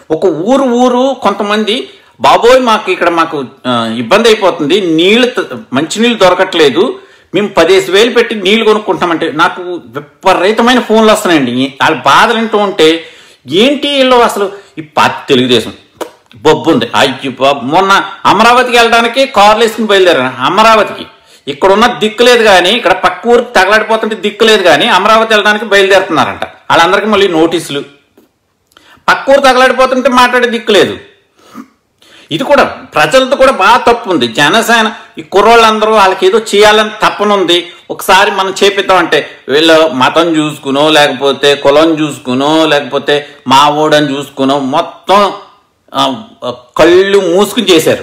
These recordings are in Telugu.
ఒక ఊరు ఊరు కొంతమంది బాబోయ్ మాకు ఇక్కడ మాకు ఆ, ఇబ్బంది అయిపోతుంది నీళ్ళు త- మంచినీళ్ళు దొరకట్లేదు మేము పదిహేను వేలు పెట్టి నీళ్లు కొనుక్కుంటామంటే నాకు విపరీతమైన ఫోన్లు వస్తున్నాయండి వాళ్ళ బాధలు వింటూ ఉంటే ఏంటి వీళ్ళు అసలు ఈ పార్టీ తెలుగుదేశం బొబ్బు ఉంది అయ్యి బాబు మొన్న అమరావతికి వెళ్ళడానికి కార్లు వేసుకుని బయలుదేరాను అమరావతికి ఇక్కడ ఉన్న దిక్కు లేదు కానీ ఇక్కడ పక్క ఊరికి తగలాడిపోతుంటే దిక్కు లేదు కానీ అమరావతి వెళ్ళడానికి బయలుదేరుతున్నారంట వాళ్ళందరికీ మళ్ళీ నోటీసులు పక్క ఊరు తగలాడిపోతుంటే మాట్లాడే దిక్కు లేదు ఇది కూడా ప్రజలతో కూడా బాగా తప్పు ఉంది జనసేన ఈ కుర్రోళ్ళందరూ వాళ్ళకి ఏదో చేయాలని తప్పనుంది ఒకసారి మనం చేపిద్దామంటే వీళ్ళు మతం చూసుకునో లేకపోతే కులం చూసుకునో లేకపోతే మా ఓడని చూసుకునో మొత్తం ఆ, ఆ, కళ్ళు మూసుకుని చేశారు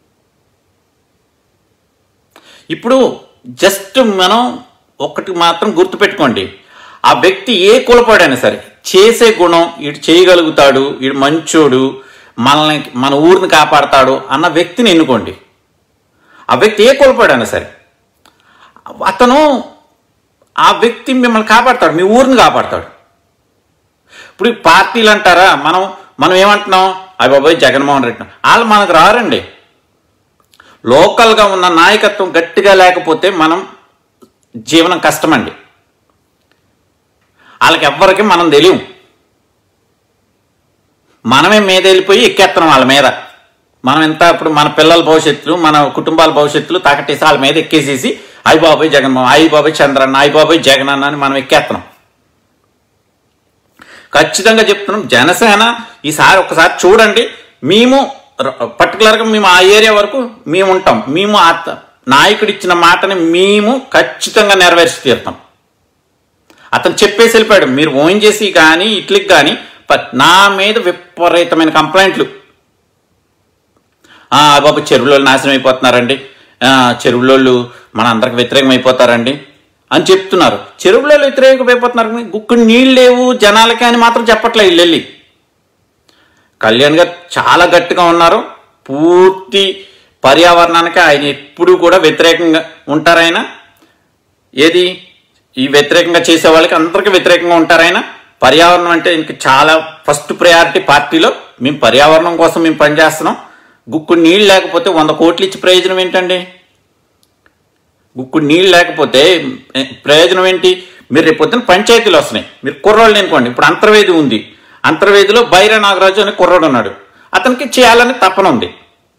ఇప్పుడు జస్ట్ మనం ఒకటి మాత్రం గుర్తుపెట్టుకోండి ఆ వ్యక్తి ఏ కులపాడైనా సరే చేసే గుణం ఇటు చేయగలుగుతాడు ఇటు మంచోడు మనల్ని మన ఊరిని కాపాడతాడు అన్న వ్యక్తిని ఎన్నుకోండి ఆ వ్యక్తి ఏ కులపాడైనా సరే అతను ఆ వ్యక్తి మిమ్మల్ని కాపాడతాడు మీ ఊరిని కాపాడతాడు ఇప్పుడు ఈ పార్టీలు అంటారా మనం మనం ఏమంటున్నాం అయ్య బాబాయ్ జగన్మోహన్ రెడ్డి వాళ్ళు మనకు రారండి లోకల్గా ఉన్న నాయకత్వం గట్టిగా లేకపోతే మనం జీవనం కష్టమండి వాళ్ళకి ఎవ్వరికి మనం తెలియం మనమే మీద వెళ్ళిపోయి ఎక్కేస్తున్నాం వాళ్ళ మీద మనం ఎంత ఇప్పుడు మన పిల్లల భవిష్యత్తులు మన కుటుంబాల భవిష్యత్తులు తాకట్టేసి వాళ్ళ మీద ఎక్కేసేసి అయ్య బాబాయ్ జగన్మోహన్ అయ్య బాబాయ్ చంద్రన్న అయ్య బాబాయ్ జగన్ అన్న అని మనం ఎక్కేస్తున్నాం ఖచ్చితంగా చెప్తున్నాం జనసేన ఈసారి ఒకసారి చూడండి మేము ర- పర్టికులర్గా మేము ఆ ఏరియా వరకు మేము ఉంటాం మేము ఆ త- నాయకుడు ఇచ్చిన మాటని మేము ఖచ్చితంగా నెరవేర్చి తీరుతాం అతను చెప్పేసి వెళ్ళిపోయాడు మీరు ఓన్ చేసి కానీ ఇట్లకి కానీ ప- నా మీద విపరీతమైన కంప్లైంట్లు ఆ, బాబు చెరువులో నాశనం అయిపోతున్నారండి ఆ, చెరువులోళ్ళు మన అందరికి వ్యతిరేకం అయిపోతారండి అని చెప్తున్నారు చెరువులో వ్యతిరేకం అయిపోతున్నారు గుక్కుడు నీళ్ళు లేవు జనాలకి అని మాత్రం చెప్పట్లే వీళ్ళు వెళ్ళి కళ్యాణ్ గారు చాలా గట్టిగా ఉన్నారు పూర్తి పర్యావరణానికి ఆయన ఎప్పుడు కూడా వ్యతిరేకంగా ఉంటారు ఆయన ఏది ఈ వ్యతిరేకంగా చేసే వాళ్ళకి అందరికీ వ్యతిరేకంగా ఉంటారు ఆయన పర్యావరణం అంటే ఇంక చాలా ఫస్ట్ ప్రయారిటీ పార్టీలో మేము పర్యావరణం కోసం మేము పనిచేస్తున్నాం గుక్కుడు నీళ్ళు లేకపోతే వంద కోట్లు ఇచ్చి ప్రయోజనం ఏంటండి గుక్కుడు నీళ్ళు లేకపోతే ఏ, ప్రయోజనం ఏంటి మీరు రేపు పొద్దున్న పంచాయతీలు వస్తున్నాయి మీరు కుర్రోళ్ళు అనుకోండి ఇప్పుడు అంతర్వేది ఉంది అంతర్వేదిలో బైర నాగరాజు అనే కుర్రోడు ఉన్నాడు అతనికి చేయాలని తపన ఉంది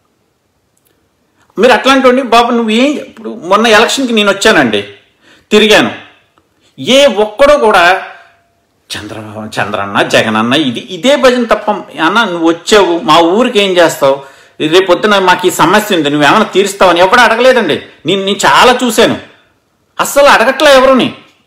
మీరు అట్లాంటి వాడిని, బాబు నువ్వు ఏం ఇప్పుడు మొన్న ఎలక్షన్కి నేను వచ్చానండి తిరిగాను ఏ ఒక్కడో కూడా చంద్రబాబు చంద్రన్న జగనన్న ఇది ఇదే భజన తప్ప అన్న నువ్వు వచ్చావు మా ఊరికి ఏం చేస్తావు రేపు పొద్దున మాకు ఈ సమస్య ఉంది నువ్వేమైనా తీరుస్తావని ఎవడు అడగలేదండి నేను నేను చాలా చూశాను అస్సలు అడగట్లే ఎవరుని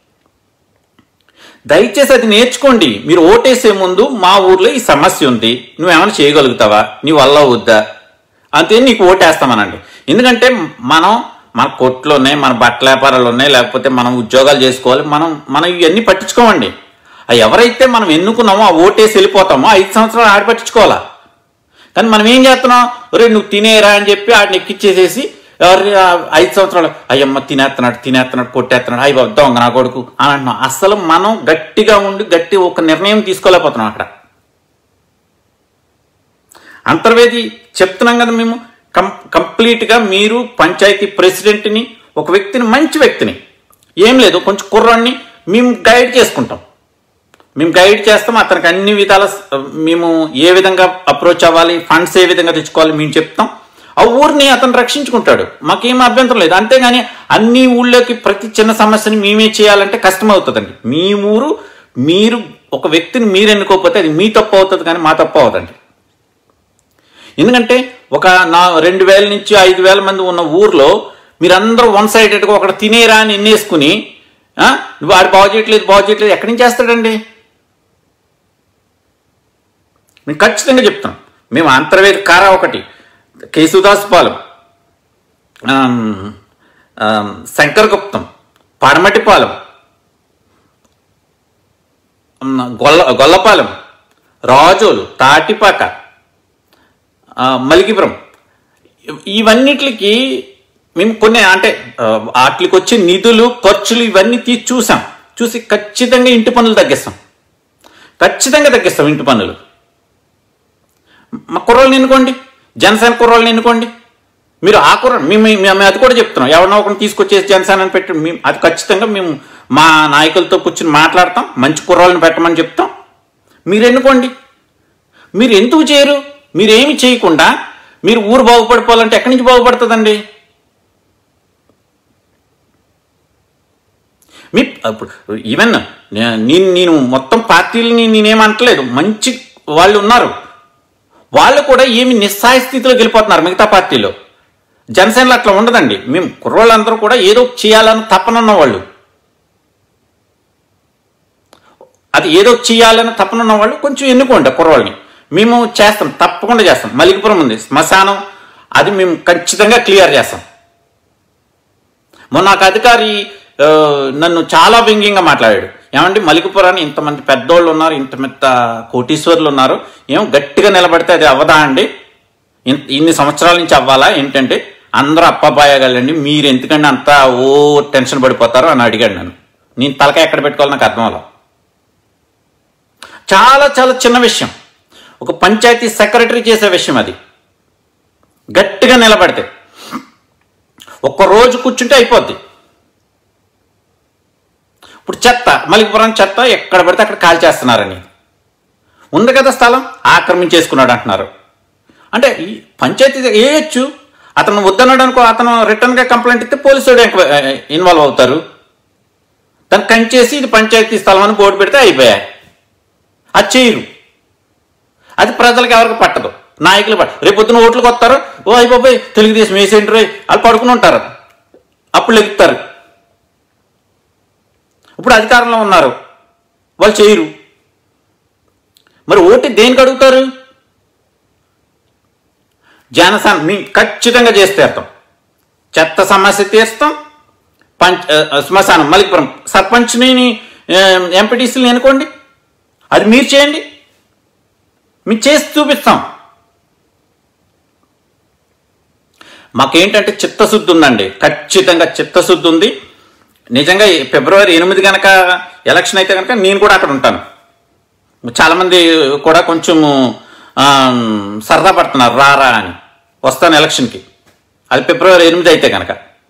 దయచేసి అది నేర్చుకోండి మీరు ఓటేసే ముందు మా ఊర్లో ఈ సమస్య ఉంది నువ్వేమైనా చేయగలుగుతావా నీ వల్ల వద్దా అంతే నీకు ఓటేస్తామనండి ఎందుకంటే మనం మన కొట్లు ఉన్నాయి మన బట్టల వ్యాపారాలు ఉన్నాయి లేకపోతే మనం ఉద్యోగాలు చేసుకోవాలి మనం మనం ఇవన్నీ పట్టించుకోమండి ఆ ఎవరైతే మనం ఎన్నుకున్నామో ఆ ఓటేసి వెళ్ళిపోతామో ఐదు సంవత్సరాలు ఆడి పట్టించుకోవాలా కానీ మనం ఏం చేస్తున్నాం ఒరే నువ్వు తినేరా అని చెప్పి ఆడిని ఎక్కిచ్చేసేసి ఎవరి ఆ ఐదు సంవత్సరాలు అయ్యమ్మ తినేస్తున్నాడు తినేస్తున్నాడు కొట్టేస్తున్నాడు అయ్యి బాబు దొంగ నా కొడుకు అని అంటున్నాం అసలు మనం గట్టిగా ఉండి గట్టి ఒక నిర్ణయం తీసుకోలేకపోతున్నాం అక్కడ అంతర్వేది చెప్తున్నాం కదా మేము కం కంప్లీట్గా మీరు పంచాయతీ ప్రెసిడెంట్ని ఒక వ్యక్తిని మంచి వ్యక్తిని ఏం లేదు కొంచెం కుర్రాన్ని మేము గైడ్ చేసుకుంటాం మేము గైడ్ చేస్తాం అతనికి అన్ని విధాల స- మేము ఏ విధంగా అప్రోచ్ అవ్వాలి ఫండ్స్ ఏ విధంగా తెచ్చుకోవాలి మేము చెప్తాం ఆ ఊరిని అతను రక్షించుకుంటాడు మాకేం అభ్యంతరం లేదు అంతేగాని అన్ని ఊళ్ళోకి ప్రతి చిన్న సమస్యని మేమే చేయాలంటే కష్టం అవుతుందండి మీ ఊరు మీరు ఒక వ్యక్తిని మీరు ఎన్నుకోకపోతే అది మీ తప్పు అవుతుంది కానీ మా తప్పు అవుతుంది ఎందుకంటే ఒక నా రెండు వేల నుంచి ఐదు వేల మంది ఉన్న ఊర్లో మీరందరూ వన్ సైడెడ్గా ఒకటి తినేరా అని ఎన్నేసుకుని ఆ, నువ్వు ఆడు బాగు చేయట్లేదు బాగు చేయట్లేదు ఎక్కడి నుంచి చేస్తాడండి మేము ఖచ్చితంగా చెప్తాం మేము అంతర్వేది కారా ఒకటి కేశుదాస్ పాలెం ఆమ్, ఆమ్, శంకరగుప్తం పడమటిపాలెం ఉమ్, గొల్ల గొల్లపాలెం రాజోలు తాటిపాక ఆ, మలికిపురం ఇవ్- ఇవన్నిటికి మేము కొన్ని అంటే ఆ, వాటికి వచ్చే నిధులు ఖర్చులు ఇవన్నీ తీసి చూసాం చూసి ఖచ్చితంగా ఇంటి పనులు తగ్గిస్తాం ఖచ్చితంగా తగ్గిస్తాం ఇంటి పనులు మా కుర్రోళ్ళని ఎన్నుకోండి జనసేన కుర్రోళ్ళని ఎన్నుకోండి మీరు ఆ కుర్ర మేము మేము అది కూడా చెప్తున్నాం ఎవరినో ఒకరిని తీసుకొచ్చేసి జనసేన అని పెట్టి మేము అది ఖచ్చితంగా మేము మా నాయకులతో కూర్చుని మాట్లాడతాం మంచి కుర్రోళ్ళని పెట్టమని చెప్తాం మీరు ఎన్నుకోండి మీరు ఎందుకు చేయరు మీరేమి చేయకుండా మీరు ఊరు బాగుపడిపోవాలంటే ఎక్కడి నుంచి బాగుపడుతుందండి మీ ఇప్పుడు ఈవెన్ నేను నేను మొత్తం పార్టీలని నేనేమంటలేదు మంచి వాళ్ళు ఉన్నారు వాళ్ళు కూడా ఏమి నిస్సాయ స్థితిలో గెలిపోతున్నారు మిగతా పార్టీలో జనసేనలో అట్లా ఉండదండి మేము కుర్రోళ్ళందరూ కూడా ఏదో ఒకటి చేయాలని తప్పనున్న వాళ్ళు అది ఏదో ఒకటి చేయాలని తప్పనున్న వాళ్ళు కొంచెం ఎన్నుకోండి ఆ కుర్రోళ్ళని మేము చేస్తాం తప్పకుండా చేస్తాం మలికిపురం ఉంది శ్మశానం అది మేము ఖచ్చితంగా క్లియర్ చేస్తాం మొన్న ఒక అధికారి ఆ, నన్ను చాలా వ్యంగ్యంగా మాట్లాడాడు ఏమంటే మలికిపురాన్ని ఇంతమంది పెద్దోళ్ళు ఉన్నారు ఇంత పెద్ద కోటీశ్వర్లు ఉన్నారు ఏం గట్టిగా నిలబడితే అది అవ్వదా అండి ఇన్- ఇన్ని సంవత్సరాల నుంచి అవ్వాలా ఏంటంటే అందరూ అప్పబాయగలండి మీరు ఎందుకంటే అంత ఓ టెన్షన్ పడిపోతారు అని అడిగాడు నన్ను నేను తలకాయ ఎక్కడ పెట్టుకోవాలి నాకు అర్థం అవ్వలా చాలా చాలా చిన్న విషయం ఒక పంచాయతీ సెక్రటరీ చేసే విషయం అది గట్టిగా నిలబడితే ఒక్క రోజు కూర్చుంటే అయిపోద్ది ఇప్పుడు చెత్త మలికిపురం చెత్త ఎక్కడ పడితే అక్కడ కాల్ చేస్తున్నారని ఉంది కదా స్థలం ఆక్రమించేసుకున్నాడు అంటున్నారు అంటే ఈ పంచాయతీ వేయచ్చు అతను వద్దన్నాడు అనుకో అతను రిటర్న్గా కంప్లైంట్ ఇస్తే పోలీసులు ఇన్వాల్వ్ అవుతారు దాన్ని కంచేసి ఇది పంచాయతీ స్థలం అని బోర్డు పెడితే అయిపోయాయి అది చేయరు అది ప్రజలకు ఎవరికి పట్టదు నాయకులు పట్ట రేపు పొద్దున ఓట్లకు వస్తారు ఓ అయిపోయి తెలుగుదేశం వేసేంటారు వాళ్ళు పడుకుని ఉంటారు అప్పుడు లెగుతారు ఇప్పుడు అధికారంలో ఉన్నారు వాళ్ళు చేయరు మరి ఓటు దేనికి అడుగుతారు జనసేన మీ ఖచ్చితంగా చేసి తీరుతాం చెత్త సమస్య తీరుస్తాం పంచ ఆ, శ్మశానం మలికిపురం సర్పంచ్ని ఎంపీటీసీని ఎన్నుకోండి అది మీరు చేయండి మేము చేసి చూపిస్తాం మాకేంటంటే చిత్తశుద్ధి ఉందండి ఖచ్చితంగా చిత్తశుద్ధి ఉంది నిజంగా ఈ ఫిబ్రవరి ఎనిమిది కనుక ఎలక్షన్ అయితే కనుక నేను కూడా అక్కడ ఉంటాను చాలామంది కూడా కొంచెం ఆ, సరదా పడుతున్నారు రారా అని వస్తాను ఎలక్షన్కి అది ఫిబ్రవరి ఎనిమిది అయితే కనుక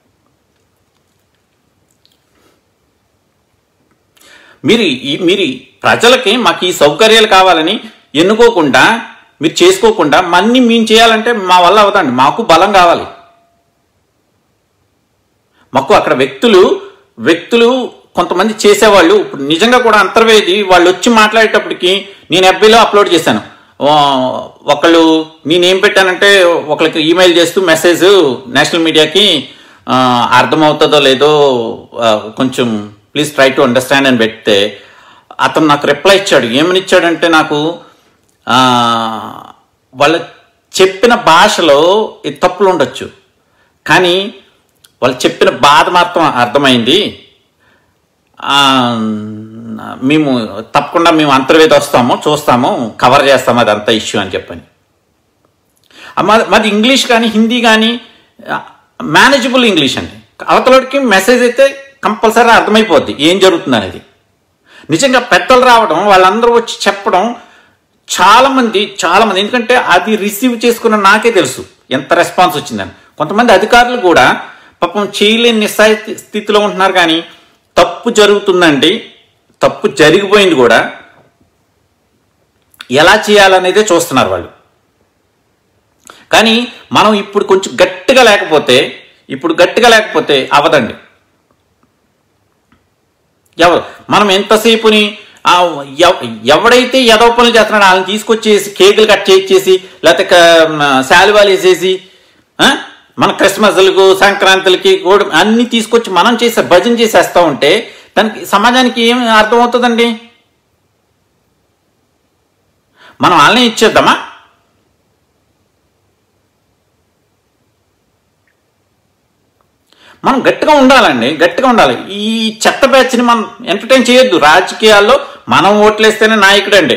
మీరు ఈ- మీరు ఈ ప్రజలకి మాకు ఈ సౌకర్యాలు కావాలని ఎన్నుకోకుండా మీరు చేసుకోకుండా మన్ని మేము చేయాలంటే మా వల్ల అవదండి మాకు బలం కావాలి మాకు అక్కడ వ్యక్తులు వ్యక్తులు కొంతమంది చేసేవాళ్ళు ఇప్పుడు నిజంగా కూడా అంతర్వేది వాళ్ళు వచ్చి మాట్లాడేటప్పటికి నేను ఎఫ్బీలో అప్లోడ్ చేశాను ఆ, ఒకళ్ళు నేనేం పెట్టానంటే ఒకళ్ళకి ఈమెయిల్ చేస్తూ మెసేజ్ నేషనల్ మీడియాకి ఆ, అర్థమవుతుందో లేదో ఆ, కొంచెం ప్లీజ్ ట్రై టు అండర్స్టాండ్ అని పెడితే అతను నాకు రిప్లై ఇచ్చాడు ఏమని ఇచ్చాడంటే నాకు ఆ, వాళ్ళు చెప్పిన భాషలో ఈ తప్పులు ఉండొచ్చు కానీ వాళ్ళు చెప్పిన బాధ మాత్రం అర్థమైంది ఆ, మేము తప్పకుండా మేము అంతర్వేది వస్తాము చూస్తాము కవర్ చేస్తాము అదంతా ఇష్యూ అని చెప్పని ఆ, మాది మాది ఇంగ్లీష్ కానీ హిందీ కానీ మేనేజబుల్ ఇంగ్లీష్ అండి అవతలకి మెసేజ్ అయితే కంపల్సరీ అర్థమైపోద్ది ఏం జరుగుతుంది అనేది నిజంగా పెద్దలు రావడం వాళ్ళందరూ వచ్చి చెప్పడం చాలా మంది చాలా మంది ఎందుకంటే అది రిసీవ్ చేసుకున్న నాకే తెలుసు ఎంత రెస్పాన్స్ వచ్చిందని కొంతమంది అధికారులు కూడా పాపం చేయలేని నిస్సాయ స్థితిలో ఉంటున్నారు కానీ తప్పు జరుగుతుందండి తప్పు జరిగిపోయింది కూడా ఎలా చేయాలనేదే చూస్తున్నారు వాళ్ళు కానీ మనం ఇప్పుడు కొంచెం గట్టిగా లేకపోతే ఇప్పుడు గట్టిగా లేకపోతే అవదండి ఎవరు మనం ఎంతసేపుని ఆ ఎవ- ఎవడైతే ఎదవ పనులు చేస్తున్నాడో వాళ్ళని తీసుకొచ్చేసి కేకులు కట్ చేయించేసి లేకపోతే శాలువాలు వేసేసి ఆ? మన క్రిస్మస్లకు సంక్రాంతులకి కూడా అన్ని తీసుకొచ్చి మనం చేసే భజన చేసేస్తా ఉంటే దానికి సమాజానికి ఏం అర్థమవుతుందండి మనం వాళ్ళని ఇచ్చేద్దామా మనం గట్టిగా ఉండాలండి గట్టిగా ఉండాలి ఈ చెత్త బ్యాచ్ని మనం ఎంటర్టైన్ చేయొద్దు రాజకీయాల్లో మనం ఓట్లేస్తేనే నాయకుడు అండి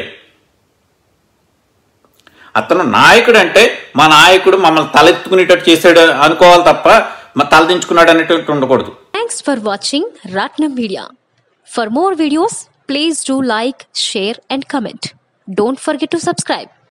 అతను నాయకుడు అంటే మా నాయకుడు మమ్మల్ని తలెత్తుకునేటట్టు చేసాడు అనుకోవాలి తప్ప మా తలదించుకున్నాడు అనేటట్టు ఉండకూడదు Thanks for watching Ratnam Media. For more videos, please do like, share, and comment. Don't forget to subscribe.